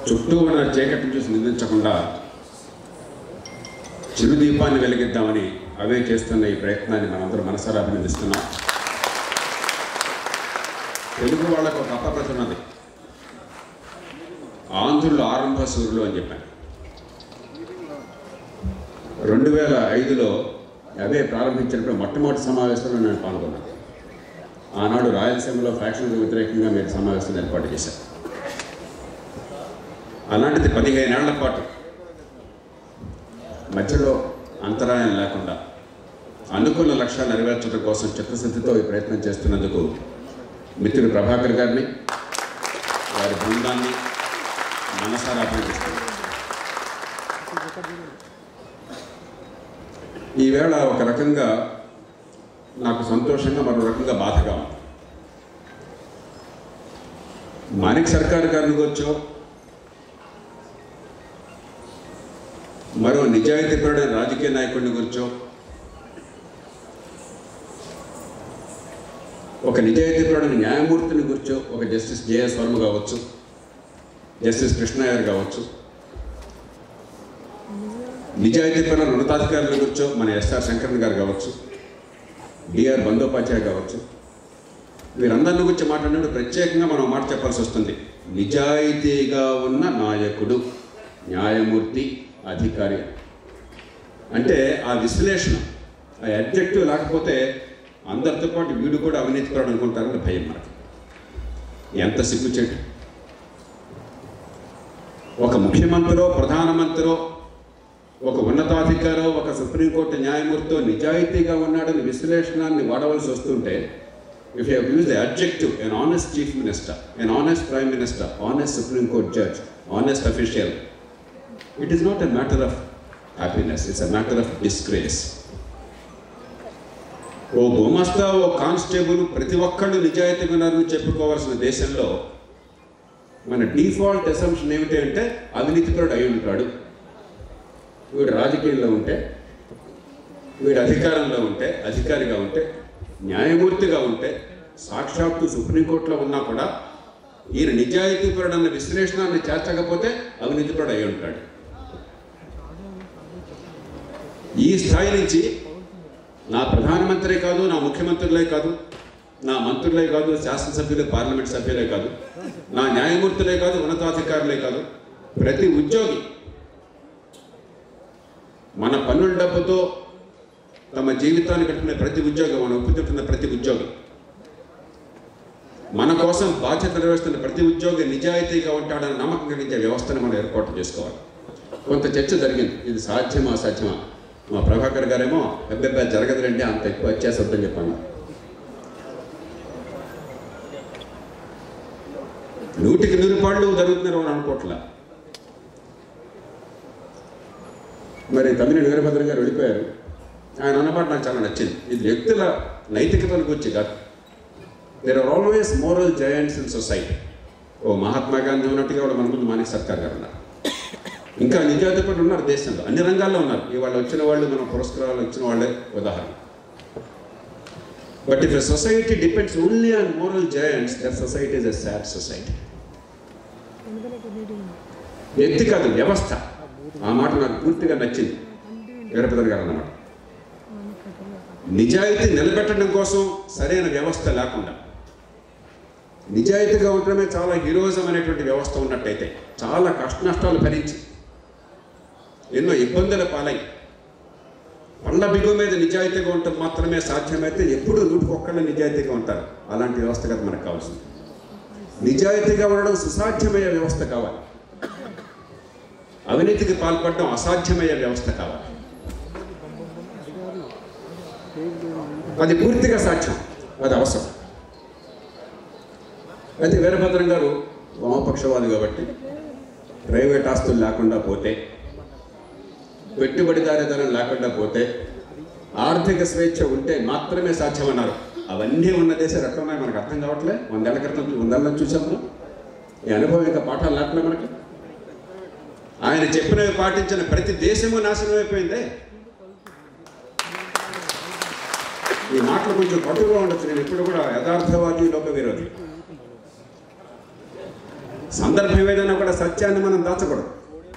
చుట్టూ ఉన్న చీకటిని చూసి నిందించకుండా చిరు దీపాన్ని వెలిగిద్దామని అవే చేస్తున్న ఈ ప్రయత్నాన్ని మనందరం మనసారా అభినందిస్తున్నాం తెలుగు వాళ్ళకు ఒక అపప్రథ ఉన్నది ఆంధ్రులు ఆరంభ సూర్యులు అని చెప్పాను రెండు వేల ఐదులో అవే ప్రారంభించినప్పుడు మొట్టమొదటి సమావేశంలో నేను పాల్గొన్నాను ఆనాడు రాయలసీమలో ఫ్యాక్షన్కు వ్యతిరేకంగా మీరు సమావేశం ఏర్పాటు చేశారు అలాంటిది పదిహేనేళ్ల పాటు మధ్యలో అంతరాయం లేకుండా అనుకున్న లక్ష్యాలు నెరవేర్చడం కోసం చిత్తశుద్ధితో ఈ ప్రయత్నం చేస్తున్నందుకు మిత్రుడు ప్రభాకర్ గారిని వారి బృందాన్ని మనసారా అభినందిస్తున్నాను ఈవేళ ఒక రకంగా నాకు సంతోషంగా మరో రకంగా బాధగా ఉంది మాణిక్ సర్కార్ గారిని కూర్చో మరో నిజాయితీపరుడైన రాజకీయ నాయకుడిని కూర్చో ఒక నిజాయితీపరుడైన న్యాయమూర్తిని కూర్చో ఒక జస్టిస్ జేఎస్ వర్మ కావచ్చు జస్టిస్ కృష్ణయ్యర్ కావచ్చు నిజాయితీపరుల ఉన్నతాధికారుల కూర్చో మన ఎస్ఆర్ శంకరన్ గారు కావచ్చు డిఆర్ బందోపాధ్యాయ కావచ్చు వీరందరిని గురించి మాట్లాడినప్పుడు ప్రత్యేకంగా మనం ఒక మాట చెప్పాల్సి వస్తుంది నిజాయితీగా ఉన్న నాయకుడు న్యాయమూర్తి అధికారి అంటే ఆ విశ్లేషణ ఆ అబ్జెక్టివ్ లేకపోతే అందరితో పాటు వీడు కూడా అవినీతిపరుడు అనుకుంటారని భయం మనకి ఎంత సిగ్గుచేటు ఒక ముఖ్యమంత్రో ప్రధానమంత్రో ఒక ఉన్నతాధికారో ఒక సుప్రీంకోర్టు న్యాయమూర్తితో నిజాయితీగా ఉన్నాడని విశ్లేషణాన్ని వాడవలసి వస్తుంటే if you use the objective an honest chief minister an honest prime minister honest supreme court judge honest official it is not a matter of happiness it's a matter of disgrace ఓ గుమస్తా ఓ constable ప్రతి ఒక్కళ్ళు నిజాయితీగా ఉన్నారని చెప్పుకోవాల్సిన దేశంలో మన డిఫాల్ట్ అసంప్షన్ ఏమిటి అంటే అవినీతిపరుడు అయి ఉంటాడు వీడు రాజకీయంలో ఉంటే వీడు అధికారంలో ఉంటే అధికారిగా ఉంటే న్యాయమూర్తిగా ఉంటే సాక్షాత్తు సుప్రీంకోర్టులో ఉన్నా కూడా ఈయన నిజాయితీపరుడు అన్న విశ్లేషణాన్ని చేర్చకపోతే అవినీతిపరుడు అయి ఉంటాడు ఈ స్థాయి నుంచి నా ప్రధానమంత్రి కాదు నా ముఖ్యమంత్రులే కాదు నా మంత్రులే కాదు శాసనసభ్యులే పార్లమెంట్ సభ్యులే కాదు నా న్యాయమూర్తులే కాదు ఉన్నతాధికారులే కాదు ప్రతి ఉద్యోగి మన పన్నుల డబ్బుతో తమ జీవితాన్ని కట్టుకునే ప్రతి ఉద్యోగి మనం ఒప్పుతుంటున్న ప్రతి ఉద్యోగి మన కోసం బాధ్యత నిర్వహిస్తున్న ప్రతి ఉద్యోగి నిజాయితీగా ఉంటాడని నమ్మకం కలిగించే వ్యవస్థను మనం ఏర్పాటు చేసుకోవాలి కొంత చర్చ జరిగింది ఇది సాధ్యమా అసాధ్యమా మా ప్రభాకర్ గారేమో పెద్ద జరగదులంటే అంత ఎక్కువ వచ్చేసొద్దని చెప్పాను నూటికి నూరు పాళ్ళు జరుగుతున్నారు అని అనుకోవట్లా మరి తమ్మినేని వీరభద్ర గారు వెళ్ళిపోయారు ఆయన అన్నమాట నాకు చాలా నచ్చింది ఇది వ్యక్తుల నైతికతను గురించి కాదు there are always moral giants in society ఓ మహాత్మా గాంధీ ఉన్నట్టుగా కూడా మన ముందు మాణిక్ సర్కార్ గారు ఉన్నారు ఇంకా నిజాధిపతులు ఉన్నారు దేశంలో అన్ని రంగాల్లో ఉన్నారు ఇవాళ వచ్చిన వాళ్ళు మన పురస్కారాలు వచ్చిన వాళ్ళే ఉదాహరణ but if a society depends only on moral giants that society is a sad society వ్యక్తి కాదు వ్యవస్థ ఆ మాట నాకు పూర్తిగా నచ్చింది వీరభద్ర గారు అన్నమాట నిజాయితీ నిలబెట్టడం కోసం సరైన వ్యవస్థ లేకుండా నిజాయితీగా ఉండడమే చాలా హీరోయిజం అనేటువంటి వ్యవస్థ ఉన్నట్టయితే చాలా కష్ట నష్టాలు భరించి ఎన్నో ఇబ్బందుల పాలై పండ్ల బిగు మీద నిజాయితీగా ఉండటం మాత్రమే సాధ్యమైతే ఎప్పుడు నూటికొక్కళ్ళ నిజాయితీగా ఉంటారు అలాంటి వ్యవస్థ కదా మనకు కావాల్సింది నిజాయితీగా ఉండడం సుసాధ్యమయ్యే వ్యవస్థ కావాలి అవినీతికి పాల్పడడం అసాధ్యమయ్యే వ్యవస్థ కావాలి అది పూర్తిగా సాధ్యం అది అవసరం అయితే వీరభద్రం గారు వామపక్షవాది కాబట్టి ప్రైవేట్ ఆస్తులు లేకుండా పోతే పెట్టుబడిదారిధనం లేకుండా పోతే ఆర్థిక స్వేచ్ఛ ఉంటే మాత్రమే సాధ్యమన్నారు అవన్నీ ఉన్న దేశాలు ఎట్లా ఉన్నాయి మనకు అర్థం కావట్లే వందేళ్ల క్రితం వందేళ్ళ చూసాం మనం ఈ అనుభవం ఇంకా పాఠాలు లేట్లే మనకి ఆయన చెప్పినవి పాటించిన ప్రతి దేశము నాశనం అయిపోయిందే ఈ మాటలు కొంచెం కటుగా ఉండొచ్చు నేను ఇప్పుడు కూడా యథార్థవాది లోక విరోధి సందర్భం ఏదైనా కూడా సత్యాన్ని మనం దాచకూడదు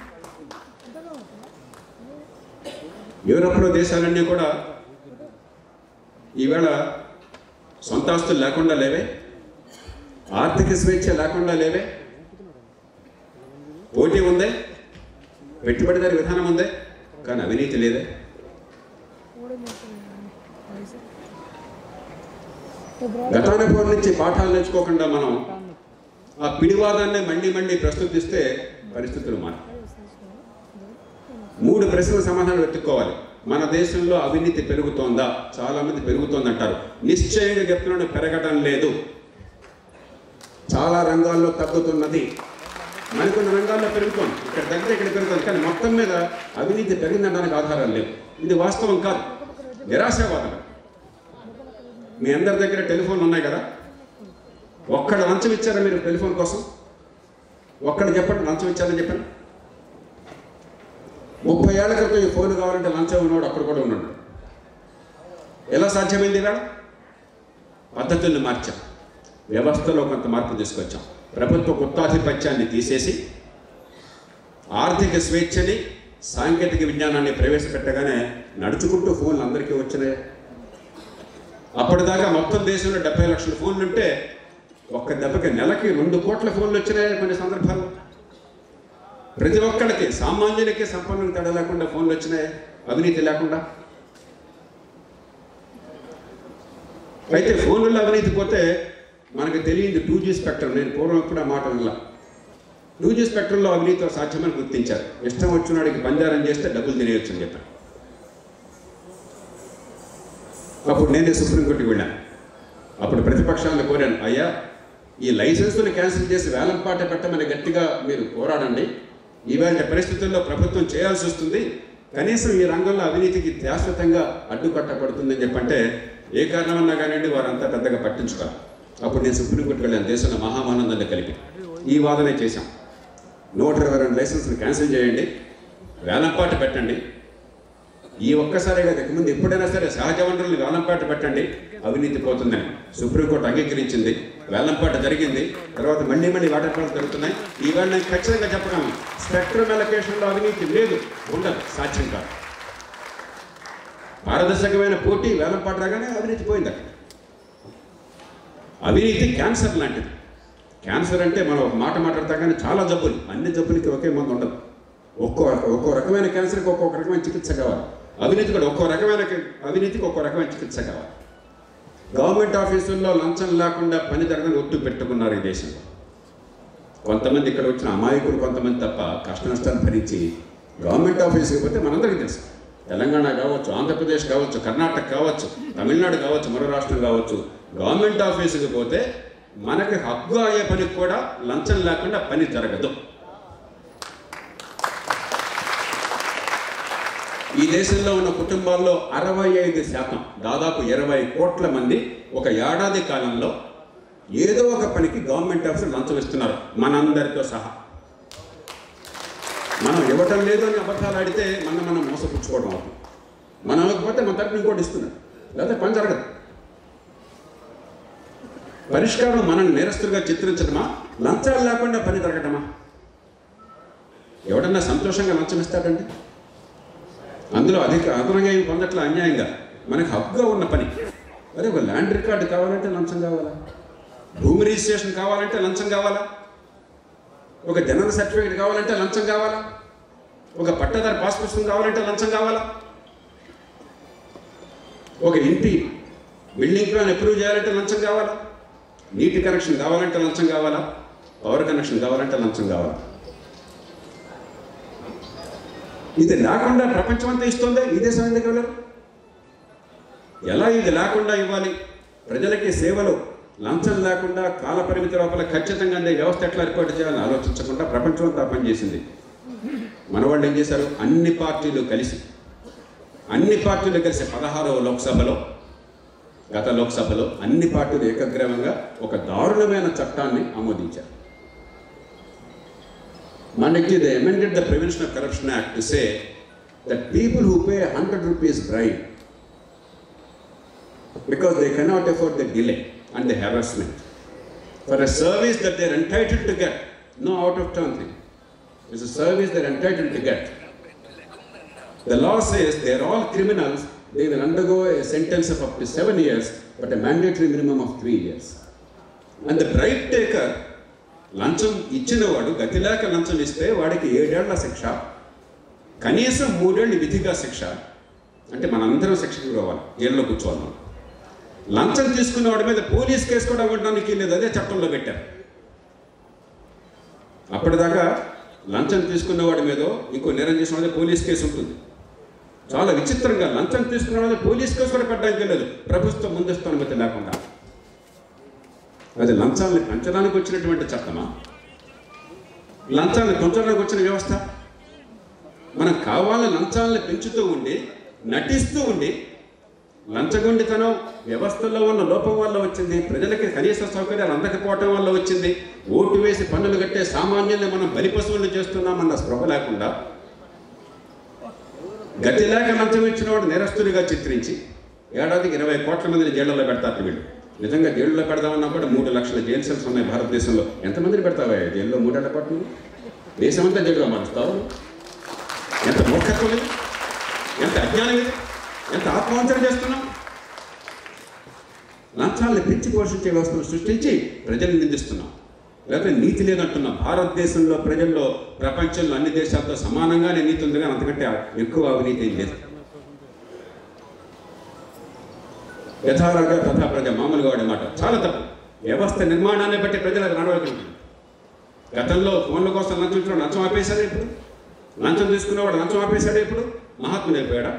యూరోప్లో దేశాలన్నీ కూడా ఈవేళ సొంత ఆస్తులు లేకుండా లేవే ఆర్థిక స్వేచ్ఛ లేకుండా లేవే పోటీ ఉందే పెట్టుబడిదారి విధానం ఉందే కానీ అవినీతి లేదే గతానుభవం నుంచి పాఠాలు నేర్చుకోకుండా మనం ఆ పిడివాదాన్ని మళ్ళీ మళ్ళీ ప్రస్తుతిస్తే పరిస్థితులు మారు మూడు ప్రశ్నల సమాధానం వెతుక్కోవాలి మన దేశంలో అవినీతి పెరుగుతోందా చాలా మంది పెరుగుతోంది అంటారు నిశ్చయంగా చెప్తున్నాను పెరగడం లేదు చాలా రంగాల్లో తగ్గుతున్నది మరికొన్ని రంగాల్లో పెరుగుతోంది ఇక్కడ దగ్గర ఇక్కడ పెరుగుతుంది కానీ మొత్తం మీద అవినీతి పెరిగిందనడానికి ఆధారాలు లేవు ఇది వాస్తవం కాదు నిరాశావాదం మీ అందరి దగ్గర టెలిఫోన్లు ఉన్నాయి కదా ఒక్కడ లంచం ఇచ్చారా మీరు టెలిఫోన్ కోసం ఒక్కడ చెప్పండి లంచం ఇచ్చారని చెప్పండి ముప్పై ఏళ్ల క్రితం ఈ ఫోన్ కావాలంటే లంచం ఉన్నాడు అక్కడ కూడా ఉన్నాడు ఎలా సాధ్యమైంది ఇవాళ పద్ధతుల్ని మార్చాం వ్యవస్థలో కొంత మార్పు తీసుకొచ్చాం ప్రభుత్వ గుత్తాధిపత్యాన్ని తీసేసి ఆర్థిక స్వేచ్ఛని సాంకేతిక విజ్ఞానాన్ని ప్రవేశపెట్టగానే నడుచుకుంటూ ఫోన్లు అందరికీ వచ్చినాయి అప్పటిదాకా మొత్తం దేశంలో డెబ్బై లక్షల ఫోన్లు ఉంటే ఒక్క దెబ్బకి నెలకి రెండు కోట్ల ఫోన్లు వచ్చినాయి కొన్ని సందర్భాలు ప్రతి ఒక్కళ్ళకి సామాన్యులకి సంపన్నులకు తడ లేకుండా ఫోన్లు వచ్చినాయి అవినీతి లేకుండా అయితే ఫోన్లలో అవినీతి పోతే మనకు తెలియదు టూ జీ స్పెక్ట్రమ్ నేను పూర్వం ఎప్పుడు ఆ మాట వినలా టూ జీ స్పెక్ట్రంలో అవినీతి సాధ్యమని గుర్తించారు ఇష్టం వచ్చినాడికి బంజారం చేస్తే డబ్బులు తినేయచ్చు అని చెప్పాను అప్పుడు నేనే సుప్రీంకోర్టుకి వెళ్ళాను అప్పుడు ప్రతిపక్షాలను కోరాను అయ్యా ఈ లైసెన్సులు క్యాన్సిల్ చేసి వేలంపాట పెట్టమని గట్టిగా మీరు పోరాడండి ఇవాళ పరిస్థితుల్లో ప్రభుత్వం చేయాల్సి వస్తుంది కనీసం ఈ రంగంలో అవినీతికి శాశ్వతంగా అడ్డుకట్టబడుతుందని చెప్పంటే ఏ కారణమన్నా కానివ్వండి వారంతా పెద్దగా పట్టించుకోరు అప్పుడు నేను సుప్రీంకోర్టుకు వెళ్ళాను దేశంలో మహామానందాన్ని కలిపి ఈ వాదనే చేశాం నూట ఇరవై రెండు లైసెన్సులు క్యాన్సిల్ చేయండి వేలంపాట పెట్టండి ఈ ఒక్కసారి కదా ముందు ఎప్పుడైనా సరే సహజ వనరులు వేలంపాట పెట్టండి అవినీతి పోతుందని సుప్రీంకోర్టు అంగీకరించింది వేలంపాట జరిగింది తర్వాత మళ్ళీ మళ్ళీ వాటర్ పాలు జరుగుతున్నాయి ఈవేళ నేను ఖచ్చితంగా చెప్పగలను స్పెక్ట్రమ్ ఎలకేషన్లో అవినీతి లేదు ఉండదు సాధ్యం కాదు పారదర్శకమైన పోటీ వేలంపాట రాగానే అవినీతి పోయింది అక్కడ అవినీతి క్యాన్సర్ లాంటిది క్యాన్సర్ అంటే మనం ఒక మాట మాట్లాడతాం కానీ చాలా జబ్బులు అన్ని జబ్బులకి ఒకే మందు ఉండదు ఒక్కో ఒక్కో రకమైన క్యాన్సర్కి ఒక్కొక్క రకమైన చికిత్స కావాలి అవినీతి కూడా ఒక్కో రకమైన అవినీతికి ఒక్కో రకమైన చికిత్స కావాలి గవర్నమెంట్ ఆఫీసుల్లో లంచం లేకుండా పని జరగని ఒట్టు పెట్టుకున్నారు ఈ దేశంలో కొంతమంది ఇక్కడ వచ్చిన అమాయకులు కొంతమంది తప్ప కష్ట నష్టాలు భరించి గవర్నమెంట్ ఆఫీస్కి పోతే మనందరికీ తెలుసు తెలంగాణ కావచ్చు ఆంధ్రప్రదేశ్ కావచ్చు కర్ణాటక కావచ్చు తమిళనాడు కావచ్చు మరో రాష్ట్రం కావచ్చు గవర్నమెంట్ ఆఫీసుకి పోతే మనకి హక్కు అయ్యే పనికి కూడా లంచం లేకుండా పని జరగదు ఈ దేశంలో ఉన్న కుటుంబాల్లో అరవై ఐదు శాతం దాదాపు ఇరవై కోట్ల మంది ఒక ఏడాది కాలంలో ఏదో ఒక పనికి గవర్నమెంట్ ఆఫీసర్ లంచం ఇస్తున్నారు మనందరితో సహా మనం ఇవ్వటం లేదు అని అబద్ధాలు ఆడితే మనం మనం మోసపుచ్చుకోవడం అవుతుంది మనం ఇవ్వకపోతే మన తరపున ఇంకోటి ఇస్తున్నారు లేకపోతే పని జరగదు పరిష్కారం మనల్ని నేరస్తులుగా చిత్రించడమా లంచాలు లేకుండా పని జరగటమా ఎవడన్నా సంతోషంగా లంచం ఇస్తాడండి అందులో అధిక అదనంగా ఏమి పొందట్ల అన్యాయంగా మనకు హక్కుగా ఉన్న పని అరే ఒక ల్యాండ్ రికార్డు కావాలంటే లంచం కావాలా భూమి రిజిస్ట్రేషన్ కావాలంటే లంచం కావాలా ఒక జనన సర్టిఫికేట్ కావాలంటే లంచం కావాలా ఒక పట్టదారు పాస్ పుస్తకం కావాలంటే లంచం కావాలా ఒక ఇంటి బిల్డింగ్ ప్లాన్ అప్రూవ్ చేయాలంటే లంచం కావాలా నీటి కనెక్షన్ కావాలంటే లంచం కావాలా పవర్ కనెక్షన్ కావాలంటే లంచం కావాలా ఇది లేకుండా ప్రపంచం అంతా ఇస్తుందే ఈ దేశం ఎందుకు వెళ్ళరు ఎలా ఇది లేకుండా ఇవ్వాలి ప్రజలకి సేవలు లంచం లేకుండా కాల పరిమితి లోపల ఖచ్చితంగా అందే వ్యవస్థ ఎట్లా ఏర్పాటు చేయాలని ఆలోచించకుండా ప్రపంచం అంతా పనిచేసింది మన వాళ్ళు ఏం చేశారు అన్ని పార్టీలు కలిసి అన్ని పార్టీలు కలిసి పదహారవ లోక్సభలో గత లోక్సభలో అన్ని పార్టీలు ఏకగ్రీవంగా ఒక దారుణమైన చట్టాన్ని ఆమోదించారు మనకి they amended the Prevention of Corruption Act to say that people who pay 100 rupees bribe because they cannot afford the delay and the harassment for a service that they're entitled to get no out of turn thing. It's a service they're entitled to get. The law says they're all criminals, they will undergo a sentence of up to seven years, but a mandatory minimum of three years. And the bribe taker, లంచం ఇచ్చినవాడు గతిలేక లంచం ఇస్తే వాడికి ఏడేళ్ల శిక్ష కనీసం మూడేళ్ళు విధిగా శిక్ష అంటే మనందరం శిక్షకు రావాలి జైల్లో కూర్చోవాలి మనం. లంచం తీసుకున్న వాడి మీద పోలీస్ కేసు కూడా ఉండడానికి లేదు అదే చట్టంలో పెట్టారు అప్పటిదాకా లంచం తీసుకున్న వాడి మీద ఇంకో నేరం చేసిన వాడి మీద పోలీస్ కేసు ఉంటుంది చాలా విచిత్రంగా లంచం తీసుకున్న వాడి మీద పోలీస్ కేసు కూడా పెట్టడానికి లేదు ప్రభుత్వం ముందస్తు అనుమతి లేకుండా అది లంచాలను పెంచడానికి వచ్చినటువంటి చట్టమా లంచాలను పెంచడానికి వచ్చిన వ్యవస్థ మనం కావాలని లంచాలను పెంచుతూ ఉండి నటిస్తూ ఉండి లంచగొండితనం వ్యవస్థలో ఉన్న లోపం వల్ల వచ్చింది ప్రజలకి కనీస సౌకర్యాలు అందకపోవటం వల్ల వచ్చింది ఓటు వేసి పన్నులు కట్టే సామాన్యుల్ని మనం బలిపశువులు చేస్తున్నామన్న స్పృహ లేకుండా గతి లేక లంచం ఇచ్చిన వాడు నేరస్తుడిగా చిత్రించి ఏడాదికి ఇరవై కోట్ల మందిని జైళ్ళలో పెడతారు వీళ్ళు నిజంగా జైల్లో పెడదామన్నా కూడా మూడు లక్షల జైలు సెల్స్ ఉన్నాయి భారతదేశంలో ఎంతమందిని పెడతావా జైల్లో మూడేళ్ల పాటు నువ్వు? దేశమంతా జైలుగా మారుస్తావు ఎంత మూర్ఖత్వం ఇది ఎంత అజ్ఞానం ఇది ఎంత ఆత్మవంచన చేస్తున్నాం లంచాలను పెంచి పోషించే వ్యవస్థను సృష్టించి ప్రజల్ని నిందిస్తున్నాం లేకపోతే నీతి లేదంటున్నాం భారతదేశంలో ప్రజల్లో ప్రపంచంలో అన్ని దేశాలతో సమానంగానే నీతి ఉంది కానీ అంతకంటే ఎక్కువ అవినీతి ఏం లేదు యథారాగా తథా ప్రజ మామూలుగా వాడే మాట చాలా తప్పు వ్యవస్థ నిర్మాణాన్ని బట్టి ప్రజలకు నడవగలుగుతుంది గతంలో ఫోన్ల కోసం లంచం ఇచ్చిన లంచం ఆపేశాడు ఇప్పుడు లంచం తీసుకున్నవాడు లంచం ఆపేశాడు ఇప్పుడు మహాత్ముడు అయిపోయాడా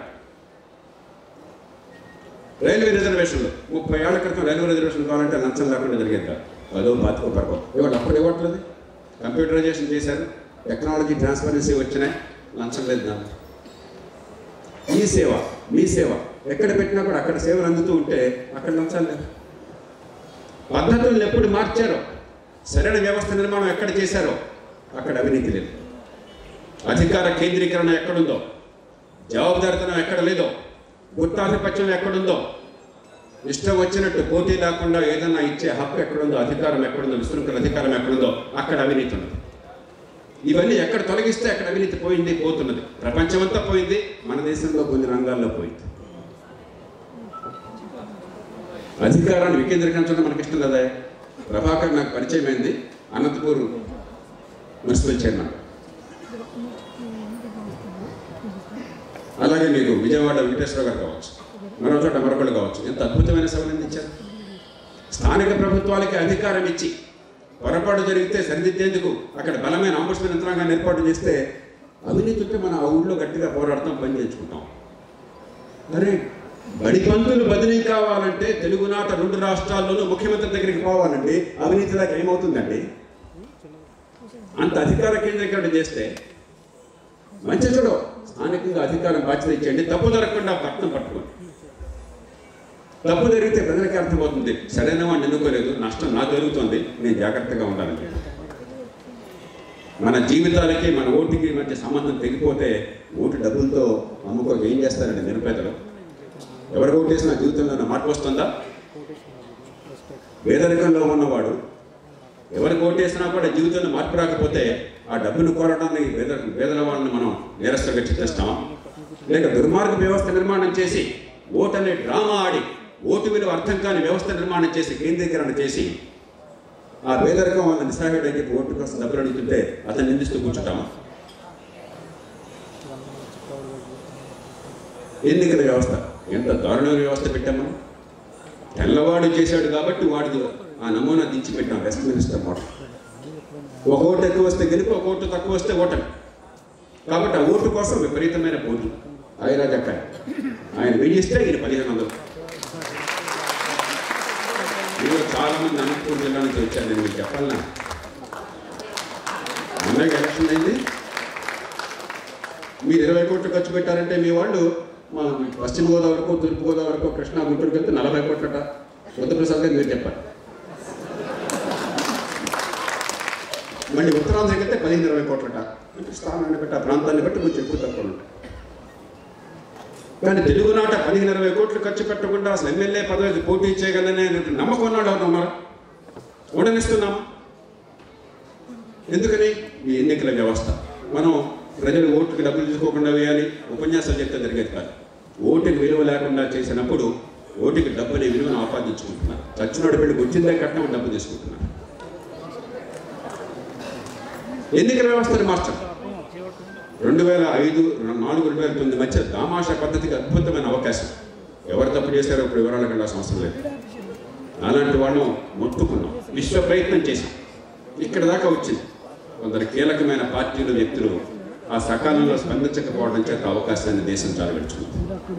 రైల్వే రిజర్వేషన్లు ముప్పై ఏళ్ల క్రితం రైల్వే రిజర్వేషన్ కావాలంటే లంచం లేకుండా జరిగేది కాదు అదో బాతుకో పరకో ఇవాళ అప్పుడు ఇవ్వట్లేదు కంప్యూటరైజేషన్ చేశారు టెక్నాలజీ ట్రాన్స్పరెన్సీ వచ్చినాయి లంచం లేదు దాంట్లో ఈ సేవ మీ సేవ ఎక్కడ పెట్టినా కూడా అక్కడ సేవలు అందుతూ ఉంటే అక్కడ లంచాలు లేదు పద్ధతులను ఎప్పుడు మార్చారో సరైన వ్యవస్థ నిర్మాణం ఎక్కడ చేశారో అక్కడ అవినీతి లేదు అధికార కేంద్రీకరణ ఎక్కడుందో జవాబుదారితనం ఎక్కడ లేదో గుత్తాధిపత్యం ఎక్కడుందో ఇష్టం వచ్చినట్టు పోటీ లేకుండా ఏదైనా ఇచ్చే హక్కు ఎక్కడుందో అధికారం ఎక్కడుందో విశృంఖల అధికారం ఎక్కడుందో అక్కడ అవినీతి ఉన్నది ఇవన్నీ ఎక్కడ తొలగిస్తే అక్కడ అవినీతి పోయింది పోతున్నది ప్రపంచమంతా పోయింది మన దేశంలో కొన్ని రంగాల్లో పోయింది అధికారాన్ని వికేంద్రీకరించడం మనకి ఇష్టం కదా ప్రభాకర్ నాకు పరిచయం అయింది అనంతపూర్ మున్సిపల్ చైర్మన్ అలాగే మీకు విజయవాడ వెంకటేశ్వర గారు కావచ్చు మరో చోట మరొకళ్ళు కావచ్చు ఎంత అద్భుతమైన సేవలు అందించారు స్థానిక ప్రభుత్వాలకి అధికారం ఇచ్చి పొరపాటు జరిగితే సరిదిద్దేందుకు అక్కడ బలమైన అంబుడ్స్మెన్ యంత్రాంగాన్ని ఏర్పాటు చేస్తే అవినీతి ఉంటే మనం ఆ ఊళ్ళో గట్టిగా పోరాడతాం పని చేయించుకుంటాం అరే బడి పంతులు బదిలీ కావాలంటే తెలుగునాట రెండు రాష్ట్రాల్లోనూ ముఖ్యమంత్రి దగ్గరికి పోవాలండి అవినీతి దాకా ఏమవుతుందండి అంత అధికార కేంద్రీకరణ చేస్తే మంచి చూడు స్థానికంగా అధికారం బాధ్యత ఇచ్చేయండి తప్పు జరగకుండా పట్టణం పట్టుకోండి తప్పు జరిగితే ప్రజలకి అర్థమవుతుంది సరైన వాడిని ఎన్నుకోలేదు నష్టం నాకు జరుగుతుంది నేను జాగ్రత్తగా ఉండాలని మన జీవితాలకి మన ఓటుకి మధ్య సంబంధం తెగిపోతే ఓటు డబ్బులతో అమ్ముకో ఏం చేస్తారండి నిరుపేదలు ఎవరికి ఓటేసిన జీవితంలో మార్పు వస్తుందా పేదరికంలో ఉన్నవాడు ఎవరికి ఓటేసినా కూడా జీవితంలో మార్పు రాకపోతే ఆ డబ్బును కోరడానికి పేద పేదల వాళ్ళని మనం నేరస్తుగా చిత్రిస్తామా లేక దుర్మార్గ వ్యవస్థ నిర్మాణం చేసి ఓటు అనే డ్రామా ఆడి ఓటు విలువ అర్థం కాని వ్యవస్థ నిర్మాణం చేసి కేంద్రీకరణ చేసి ఆ పేదరికం వాళ్ళ నిస్సహాయుడు అని చెప్పి ఓటు కోసం డబ్బులు అడుగుతుంటే అతను నిందిస్తూ కూర్చుంటామా ఎన్నికల వ్యవస్థ ఎంత దారుణమైన వ్యవస్థ పెట్టాము తెల్లవాడు చేశాడు కాబట్టి వాడిది ఆ నమూనా దించి పెట్టాం వెస్ట్ మినిస్టర్ మోడల్ ఒక ఓటు ఎక్కువ వస్తే గెలుపు ఒక ఓటు తక్కువ వస్తే ఓటమి కాబట్టి ఆ ఓటు కోసం విపరీతమైన పోటీ ఆయరాజక్క ఆయన వెయ్యిస్తే ఈయన పదిహేను వందలు మీరు చాలా మంది అనంతపూర్ జిల్లా నుంచి వచ్చారు నేను మీకు చెప్పాలన్నా మొన్నగా ఎలక్షన్ అయింది మీరు ఇరవై కోట్లు ఖర్చు పెట్టారంటే మీ వాళ్ళు మా పశ్చిమ గోదావరికో తూర్పు గోదావరికో కృష్ణా గుంటూరుకి వెళ్తే నలభై కోట్లట బుద్ధప్రసాద్ గారు మీరు చెప్పారు మళ్ళీ ఉత్తరాంధ్రకి వెళ్తే పదిహేను ఇరవై కోట్లట అంటే స్థానాన్ని బట్టి ఆ ప్రాంతాన్ని బట్టి కొంచెం ఎక్కువ తక్కువ ఉంటాయి కానీ తెలుగునాట పదిహేను ఇరవై కోట్లు ఖర్చు పెట్టకుండా అసలు ఎమ్మెల్యే పదవికి పోటీ చేయగలనే నమ్మకం ఉన్నాడు ఎవరు నమ్మరా ఉండనిస్తున్నాం ఎందుకని ఈ ఎన్నికల వ్యవస్థ మనం ప్రజలు ఓటుకి డబ్బులు తీసుకోకుండా వేయాలి ఉపన్యాసాలు చెప్తే జరిగేది కాదు ఓటుకి విలువ లేకుండా చేసినప్పుడు ఓటుకి డబ్బు అనే విలువను ఆపాదించుకుంటున్నారు చచ్చినోడి పెళ్లికి వచ్చిందే కట్నం డబ్బు తీసుకుంటున్నారు ఎన్నికల వ్యవస్థను మార్చాలి రెండు వేల ఐదు నాలుగు రెండు వేల తొమ్మిది మధ్య దామాషా పద్ధతికి అద్భుతమైన అవకాశం ఎవరు తప్పు చేశారో ఇప్పుడు వివరాలకు వెళ్ళాల్సిన అవసరం లేదు అలాంటి వాళ్ళం మొత్తుకున్నాం విశ్వ ప్రయత్నం చేశాం ఇక్కడ దాకా వచ్చింది కొందరు కీలకమైన పార్టీలు వ్యక్తులు ఆ సకాలంలో స్పందించకపోవడం చేత అవకాశాన్ని దేశం చాలగడుచుకుంది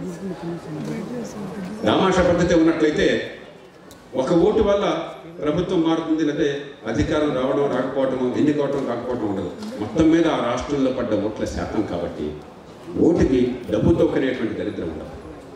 దామాషా పద్ధతి ఉన్నట్లయితే ఒక ఓటు వల్ల ప్రభుత్వం మారుతుంది లేకపోతే అధికారం రావడం రాకపోవటం ఎన్నుకోవటం కాకపోవటం ఉండదు మొత్తం మీద ఆ రాష్ట్రంలో పడ్డ ఓట్ల శాతం కాబట్టి ఓటుకి డబ్బుతో కొనేటువంటి దరిద్రం ఉండదు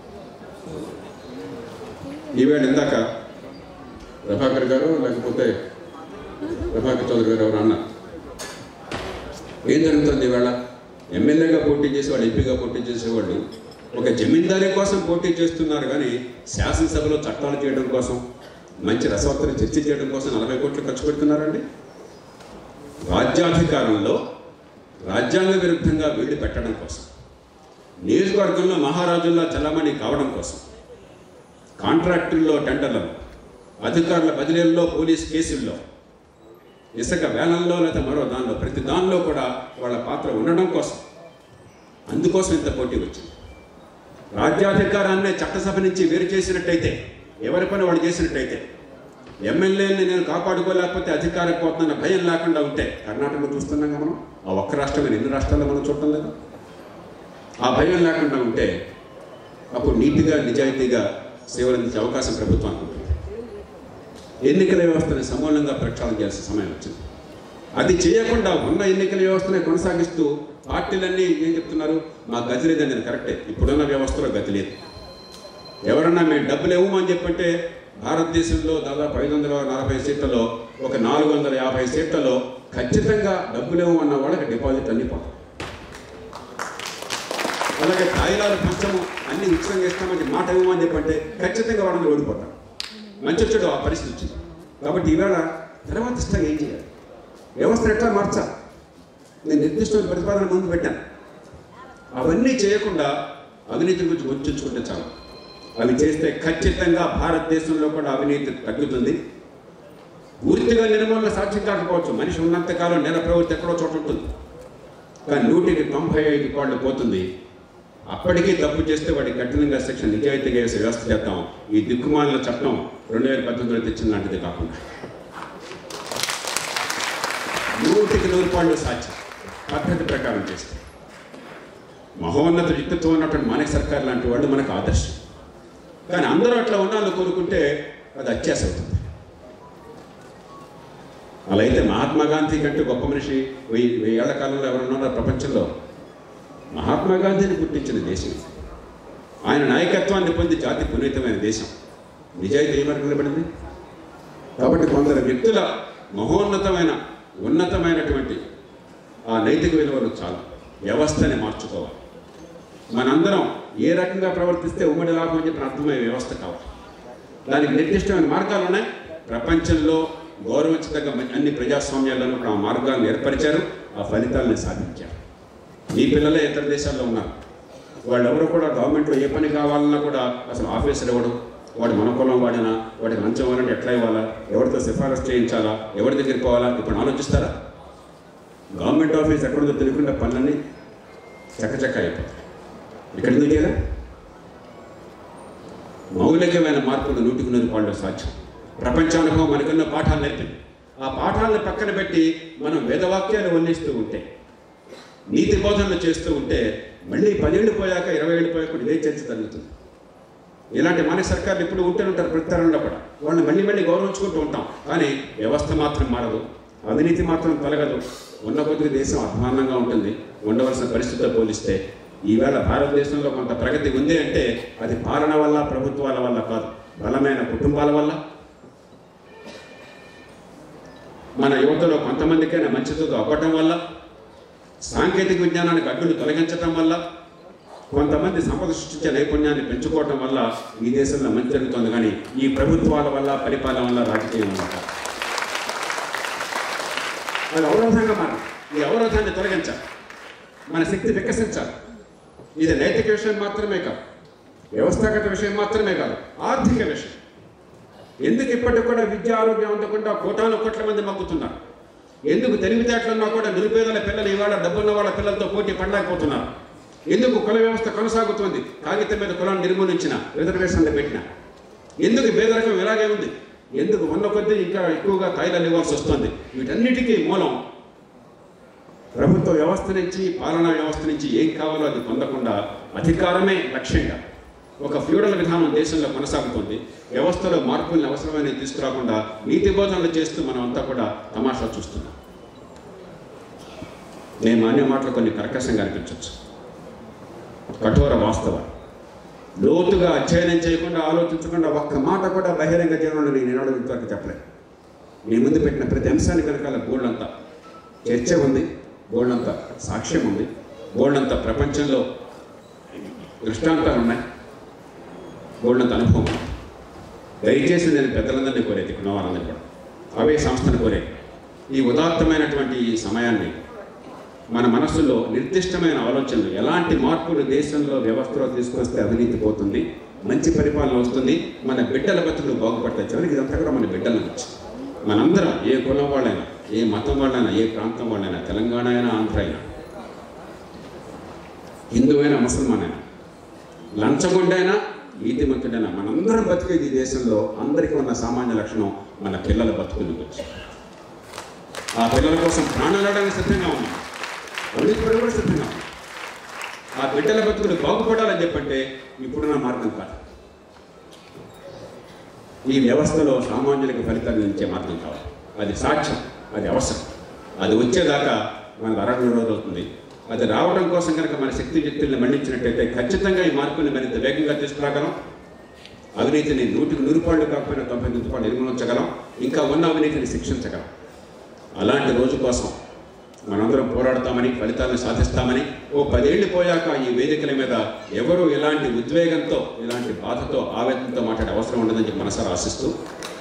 ఈవేళ ఇందాక ప్రభాకర్ గారు లేకపోతే ప్రభాకర్ చౌదరి గారు ఎవరు అన్నారు ఏం జరుగుతుంది ఈవేళ ఎమ్మెల్యేగా పోటీ చేసేవాళ్ళు ఎంపీగా పోటీ చేసేవాళ్ళు ఒక జమీందారీ కోసం పోటీ చేస్తున్నారు కానీ శాసనసభలో చట్టాలు చేయడం కోసం మంచి రసవత్తర చర్చ చేయడం కోసం నలభై కోట్లు ఖర్చు పెడుతున్నారండి రాజ్యాధికారంలో రాజ్యాంగ విరుద్ధంగా వీళ్ళు పెట్టడం కోసం నియోజకవర్గంలో మహారాజుల్లా చల్లమణి కావడం కోసం కాంట్రాక్టుల్లో టెండర్లలో అధికారుల బదిలీల్లో పోలీస్ కేసుల్లో ఇసుక వేలంలో లేదా మరో దానిలో ప్రతి దానిలో కూడా వాళ్ళ పాత్ర ఉండడం కోసం అందుకోసం ఇంత పోటీ వచ్చింది రాజ్యాధికారాన్నే చట్టసభ నుంచి వేరు చేసినట్టయితే ఎవరి పని వాడు చేసినట్టయితే ఎమ్మెల్యేని నేను కాపాడుకోలేకపోతే అధికారం పోతున్న భయం లేకుండా ఉంటే కర్ణాటకలో చూస్తున్నాం కదా మనం ఆ ఒక్క రాష్ట్రమే ఎన్ని రాష్ట్రాల్లో మనం చూడటం లేదు ఆ భయం లేకుండా ఉంటే అప్పుడు నీతిగా నిజాయితీగా సేవలు అందించే అవకాశం ప్రభుత్వానికి ఉంటుంది ఎన్నికల వ్యవస్థని సమూలంగా ప్రక్షాళన చేయాల్సిన సమయం వచ్చింది అది చేయకుండా ఉన్న ఎన్నికల వ్యవస్థనే కొనసాగిస్తూ పార్టీలన్నీ ఏం చెప్తున్నారు మా గతి లేదని నేను కరెక్టే ఇప్పుడున్న వ్యవస్థలో గతి లేదు ఎవరన్నా మేము డబ్బులు ఇవ్వమని చెప్పంటే భారతదేశంలో దాదాపు ఐదు వందల నలభై సీట్లలో ఒక నాలుగు వందల యాభై సీట్లలో ఖచ్చితంగా డబ్బులు ఇవ్వమన్న వాళ్ళకి డిపాజిట్ అన్ని పోతాయి అలాగే తాయిలాలు పంచము అన్ని ఉచితంగా ఇస్తామని మాట ఇవ్వమని చెప్పంటే ఖచ్చితంగా వాళ్ళని ఓడిపోతారు మంచి వచ్చాడు ఆ పరిస్థితి వచ్చింది కాబట్టి ఈవేళ తర్వాత ఇష్టంగా ఏం చేయాలి వ్యవస్థను ఎట్లా మార్చాలి నేను నిర్దిష్టమైన ప్రతిపాదన ముందు పెట్టాను అవన్నీ చేయకుండా అవినీతి గురించి గుర్తుంచుకుంటే చాలు అవి చేస్తే ఖచ్చితంగా భారతదేశంలో కూడా అవినీతి తగ్గుతుంది పూర్తిగా నిర్మూలన సాధ్యం కాకపోవచ్చు మనిషి ఉన్నంతకాలం నెల ప్రవృత్తి ఎక్కడో చోట ఉంటుంది కానీ నూటికి తొంభై ఐదు కోళ్ళు పోతుంది అప్పటికీ తప్పు చేస్తే వాడికి కఠినంగా శిక్ష నిజాయితీగా వేసే వ్యవస్థ చేద్దాం ఈ దిక్కుమాలిన చట్టం రెండు వేల పద్దెనిమిదిలో తెచ్చిన లాంటిది కాకుండా నూటికి నూరు పాళ్ళు సాధ్యం పద్ధతి ప్రకారం చేస్తే మహోన్నత వ్యక్తిత్వం ఉన్నటువంటి మానిక సర్కార్ లాంటి వాళ్ళు మనకు ఆదర్శం కానీ అందరూ అట్లా ఉండాలని కోరుకుంటే అది అత్యాస అవుతుంది అలా అయితే మహాత్మా గాంధీ కంటే గొప్ప మనిషి వెయ్యి వెయ్యేళ్ల కాలంలో ఎవరున్నారో ప్రపంచంలో మహాత్మా గాంధీని పుట్టించిన దేశం ఇది. ఆయన నాయకత్వాన్ని పొంది జాతి పునీతమైన దేశం నిజాయితీ ఏమని నిలబడింది కాబట్టి కొందరు వ్యక్తుల మహోన్నతమైన ఉన్నతమైనటువంటి ఆ నైతిక విలువలు చాలు వ్యవస్థని మార్చుకోవాలి మనందరం ఏ రకంగా ప్రవర్తిస్తే ఉమ్మడి లాభం అని చెప్పిన అర్థమయ్యే వ్యవస్థ కావాలి దానికి నిర్దిష్టమైన మార్గాలు ఉన్నాయి ప్రపంచంలో గౌరవించదగ్గ మ- అన్ని ప్రజాస్వామ్యాలను కూడా ఆ మార్గాలను ఏర్పరిచారు ఆ ఫలితాలను సాధించారు ఈ పిల్లలే ఇతర దేశాల్లో ఉన్నారు వాళ్ళెవరు కూడా గవర్నమెంట్లో ఏ పని కావాలన్నా కూడా అసలు ఆఫీసర్ ఎవడు వాడు మన కులం వాడినా వాడికి లంచం ఇవ్వాలంటే ఎట్లా ఇవ్వాలా ఎవరితో సిఫారసు చేయించాలా ఎవరి దగ్గరికి పోవాలా ఇప్పుడు ఆలోచిస్తారా గవర్నమెంట్ ఆఫీస్ ఎక్కడుందో తెలియకుండా పనులన్నీ చక్కచక్క అయిపోతాయి ఇక్కడ ఎందుకు చేయలే మౌలికమైన మార్పులు నూటికి నూరు పాళ్ళు సాధ్యం ప్రపంచానుభవం మనకున్న పాఠాలు నేర్పింది ఆ పాఠాలను పక్కన పెట్టి మనం వేదవాక్యాలు వల్లిస్తూ ఉంటే నీతి బోధనలు చేస్తూ ఉంటే మళ్ళీ పదేళ్ళు పోయాక ఇరవై ఏళ్ళు పోయాక కూడా ఇదే చర్చ జరుగుతుంది ఇలాంటి మన సర్కార్లు ఇప్పుడు ఉంటూనే ఉంటారు ప్రతి తరంలో కూడా వాళ్ళని మళ్ళీ మళ్ళీ గౌరవించుకుంటూ ఉంటాం కానీ వ్యవస్థ మాత్రం మారదు అవినీతి మాత్రం తొలగదు ఉన్న కొద్ది దేశం అధ్వాన్నంగా ఉంటుంది ఉండవలసిన పరిస్థితితో పోలిస్తే ఈవేళ భారతదేశంలో కొంత ప్రగతి ఉంది అంటే అది పాలన వల్ల ప్రభుత్వాల వల్ల కాదు బలమైన కుటుంబాల వల్ల మన యువతలో కొంతమందికైనా మంచి చదువు అవ్వటం వల్ల సాంకేతిక విజ్ఞానానికి అడ్డులు తొలగించటం వల్ల కొంతమంది సంపద సృష్టించే నైపుణ్యాన్ని పెంచుకోవటం వల్ల ఈ దేశంలో మంచి జరుగుతుంది కానీ ఈ ప్రభుత్వాల వల్ల పరిపాలన వల్ల రాజకీయం వల్ల కాదు. అది అవరోధంగా మారాలి ఈ అవరోధాన్ని తొలగించాలి మన శక్తి వికసించాలి ఇది నైతిక విషయం మాత్రమే కాదు వ్యవస్థాగత విషయం మాత్రమే కాదు ఆర్థిక విషయం ఎందుకు ఇప్పటికి కూడా విద్య ఆరోగ్యం అందకుండా కోటాను కోట్ల మంది మగ్గుతున్నారు ఎందుకు తెలివితేటలున్నా కూడా నిరుపేదల పిల్లలు ఇవాళ డబ్బున్న వాళ్ళ పిల్లలతో పోటీ పడలేకపోతున్నారు ఎందుకు కుల వ్యవస్థ కొనసాగుతుంది కాగితం మీద కులాన్ని నిర్మూలించిన రిజర్వేషన్లు పెట్టిన ఎందుకు పేదరికం ఇలాగే ఉంది ఎందుకు ఉన్న కొద్దీ ఇంకా ఎక్కువగా తాయిలాలు ఇవ్వాల్సి వస్తుంది వీటన్నిటికీ మూలం ప్రభుత్వ వ్యవస్థ నుంచి పాలనా వ్యవస్థ నుంచి ఏం కావాలో అది పొందకుండా అధికారమే లక్ష్యంగా ఒక ఫ్యూడల్ విధానం దేశంలో కొనసాగుతుంది వ్యవస్థలో మార్పుల్ని అవసరమైన తీసుకురాకుండా నీతి బోధనలు చేస్తూ మనం అంతా కూడా తమాషా చూస్తున్నాం నేను అనే మాటలు కొన్ని కర్కశంగా అనిపించవచ్చు కఠోర వాస్తవం లోతుగా అధ్యయనం చేయకుండా ఆలోచించకుండా ఒక్క మాట కూడా బహిరంగ జీవనంలో నేను ఏనాడు ఇంతవరకు చెప్పలేదు మీ ముందు పెట్టిన ప్రతి అంశానికి వెనకాల గోల్డంతా చర్చ ఉంది గోల్డంతా సాక్ష్యం ఉంది గోల్డంతా ప్రపంచంలో దృష్టాంతాలు ఉన్నాయి గోల్డంత అనుభవం ఉంది. దయచేసి నేను పెద్దలందరినీ కోరేది ఇక్కడ ఉన్న వారందరినీ కూడా అవే సంస్థను కోరేది ఈ ఉదాత్తమైనటువంటి ఈ సమయాన్ని మన మనస్సులో నిర్దిష్టమైన ఆలోచనలు ఎలాంటి మార్పులు దేశంలో వ్యవస్థలో తీసుకొస్తే అవినీతి పోతుంది మంచి పరిపాలన వస్తుంది మన బిడ్డల బతుకులు బాగుపడతాయి చివరికి ఇదంతా కూడా మన బిడ్డల నుంచి మనందరం ఏ కులం వాళ్ళైనా ఏ మతం వాళ్ళైనా ఏ ప్రాంతం వాళ్ళైనా తెలంగాణ అయినా ఆంధ్ర అయినా హిందువైనా ముసల్మాన్ అయినా లంచగొండైనా నీతిమంతుడైనా మనందరం బతికేది ఈ దేశంలో అందరికీ ఉన్న సామాన్య లక్షణం మన పిల్లల బతుకుల గురించి ఆ పిల్లల కోసం ప్రాణాలడానికి సిద్ధంగా ఉన్నాం అవినీతి పడి కూడా సిద్ధంగా ఉన్నాం ఆ బిడ్డల బతుకులు బాగుపడాలని చెప్పంటే ఇప్పుడున్న మార్గం కాదు ఈ వ్యవస్థలో సామాన్యులకు ఫలితాలు ఇచ్చే మార్గం కావాలి అది సాక్ష్యం అది అవసరం అది వచ్చేదాకా మనకు అరవై రోజులు అవుతుంది అది రావడం కోసం కనుక మన శక్తి శక్తుల్ని మండించినట్టయితే ఖచ్చితంగా ఈ మార్పుల్ని మరింత వేగంగా తీసుకురాగలం అవినీతిని నూటికి నూరు పాళ్ళు కాకపోయినా తొంభై తొమ్మిది పాళ్ళు నిర్మూలించగలం ఇంకా ఉన్న అవినీతిని శిక్షించగలం అలాంటి రోజు కోసం మనందరం పోరాడతామని ఫలితాలను సాధిస్తామని ఓ పదేళ్లు పోయాక ఈ వేదికల మీద ఎవరు ఇలాంటి ఉద్వేగంతో ఇలాంటి బాధతో ఆవేదనతో మాట్లాడే అవసరం ఉండదని చెప్పి మనసారా ఆశిస్తూ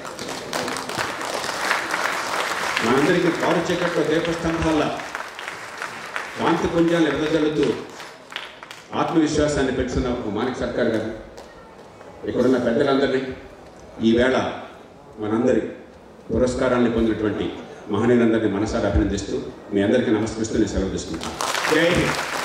మనందరికీ కారు చీకట్లో దీపస్తంభాల కాంతి పుంజాలను ఎదజల్లుతూ ఆత్మవిశ్వాసాన్ని పెంచుతున్న ఒక మాణిక్ సర్కార్ గారు ఇక్కడున్న పెద్దలందరినీ ఈవేళ మనందరి పురస్కారాన్ని పొందినటువంటి మహనీయులందరినీ మనసారా అభినందిస్తూ మీ అందరికీ నమస్కరిస్తూ నేను సెలవు తీసుకుంటాను జై హింద్